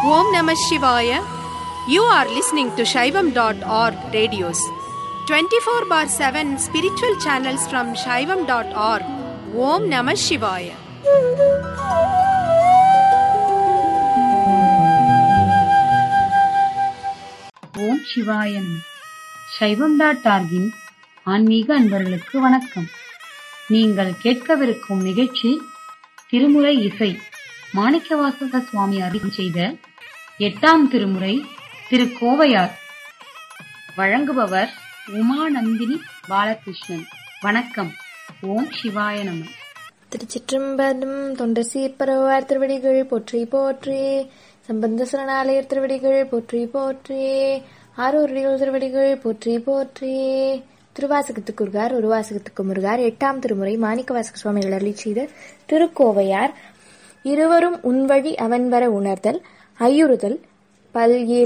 ஓம் நம சிவாய you are listening to Saivam dot org radios twenty four bar seven spiritual channels from Saivam dot org ஓம் நம சிவாய ஓம் சிவாயன் சைவம் டாட் ஆர்கின் ஆன்மீக அன்பர்களுக்கு வணக்கம் நீங்கள் கேட்கவிருக்கும் நிகழ்ச்சி திருமுறை இசை மாணிக்கவாசக சுவாமி அருள் செய்த எட்டாம் திருமுறை திரு கோவையார் வழங்குபவர் உமாநந்தினி பாலகிருஷ்ணன் வணக்கம் ஓம் சிவாய நம திருச்சிற்றம்பலம் தொண்டர் சீர்பரவார் திருவடிகள் போற்றி போற்றி சம்பந்த சரணாலயர் திருவடிகள் போற்றி போற்றி ஆரூரடிகள் திருவடிகள் போற்றி போற்றி திருவாசகத்துக்கு முருகார் ஒரு வாசகத்துக்கு முருகார் எட்டாம் திருமுறை மாணிக்கவாசக சுவாமிகள் அருளி செய்த திருக்கோவையார் இருவரும் உன்வழி அவன் வர உணர்தல் ஐயுறுதல் பல்